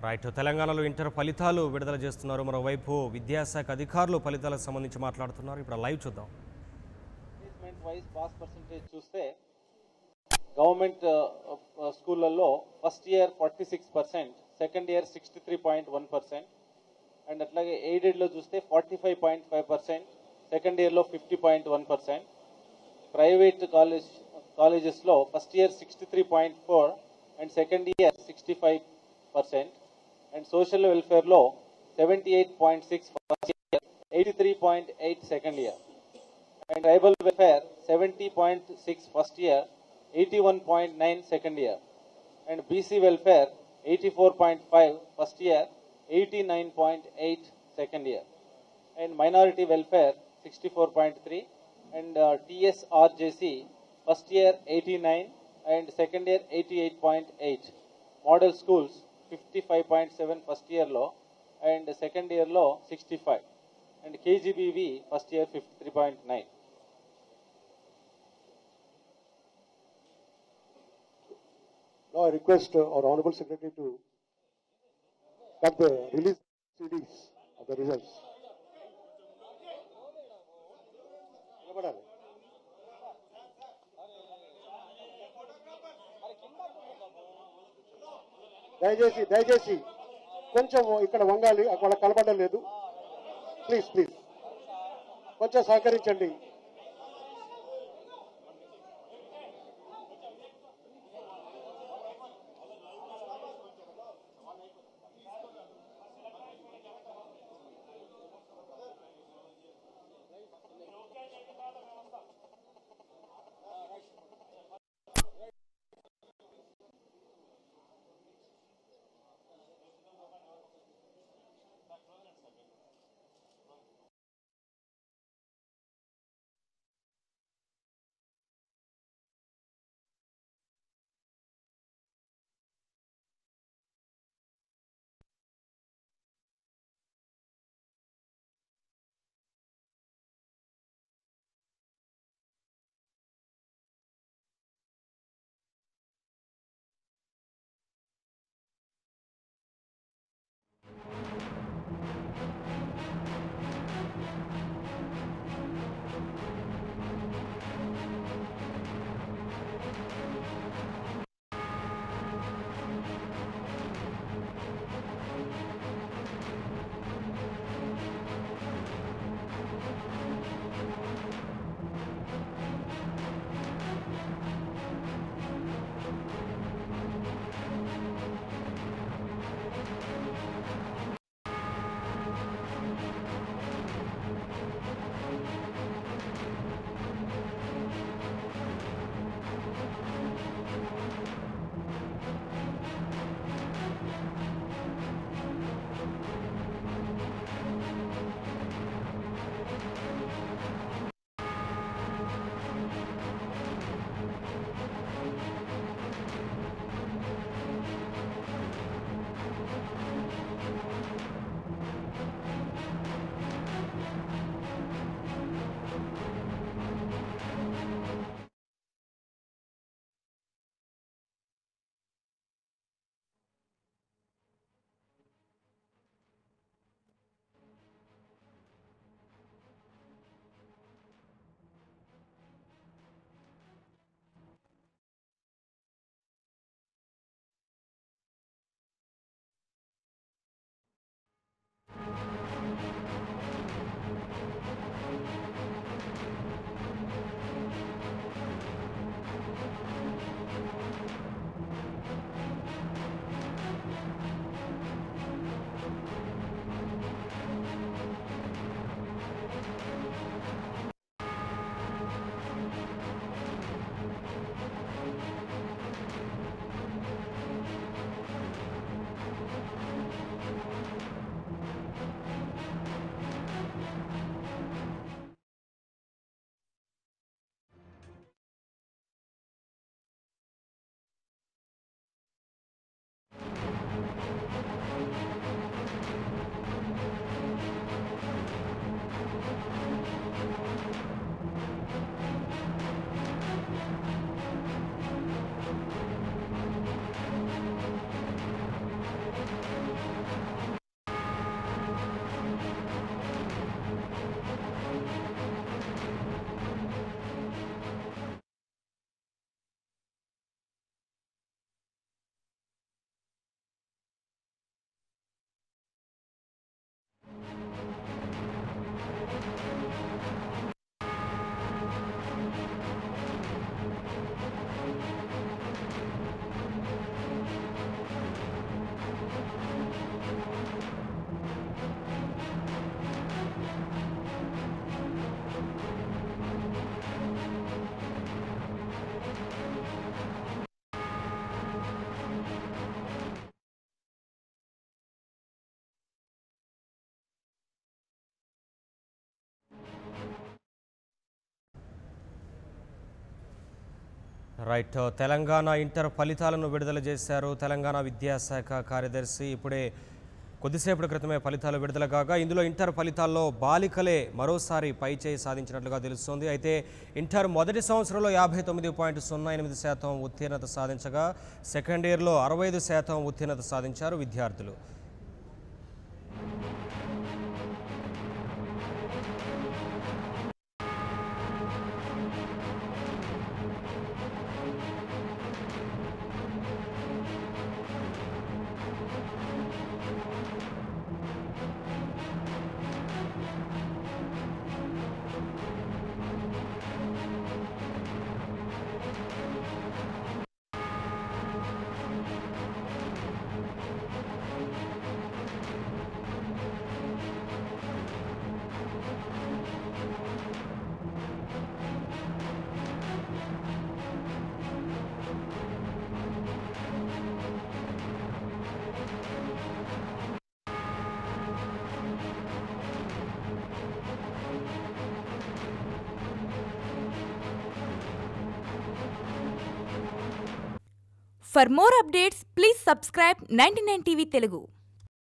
Right తెలంగాణలో inter ఫలితాలు విడుదల చేస్తున్నారు మరోవైపు విద్యాశాఖ అధికారులు ఫలితాలకు సంబంధించి మాట్లాడుతున్నారు ఇప్పుడు లైవ్ చూద్దాం రిప్లేస్మెంట్ వైజ్ పాస్ పర్సంటేజ్ చూస్తే గవర్నమెంట్ స్కూళ్ళల్లో first year forty six percent second year sixty three point one percent and అట్లాగే ఎయిడెడ్లో చూస్తే forty five point five percent second ఇయర్లో fifty point one percent private college కాలేజెస్లో first year sixty three point four and second year sixty five percent and social వెల్ఫేర్లో seventy eight point six first year eighty three point eight second year and tribal welfare 70.6 first year, 81.9 second year, and BC welfare 84.5 first year, 89.8 second year, and minority welfare 64.3, and uh, TSRJC first year 89 and second year 88.8. Model schools 55.7 first year low and second year low 65 and KGBV first year 53.9. Now I request uh, our Honorable Secretary to cut the release CDs of the results. నిలబడాలి. దయచేసి దయచేసి కొంచెం ఇక్కడ వంగాలి అక్కడ కలపడం లేదు please please కొంచెం సహకరించండి రైట్ తెలంగాణ ఇంటర్ ఫలితాలను విడుదల చేశారు తెలంగాణ విద్యాశాఖ కార్యదర్శి ఇప్పుడే కొద్దిసేపటి క్రితమే ఫలితాలు విడుదల కాగా ఇందులో ఇంటర్ ఫలితాల్లో బాలికలే మరోసారి పైచేయి సాధించినట్లుగా తెలుస్తోంది అయితే ఇంటర్ మొదటి సంవత్సరంలో యాభై తొమ్మిది పాయింట్ సున్నా ఎనిమిది శాతం ఉత్తీర్ణత సాధించగా సెకండ్ ఇయర్లో అరవై ఐదు శాతం ఉత్తీర్ణత సాధించారు విద్యార్థులు For more updates, please subscribe 99 TV Telugu.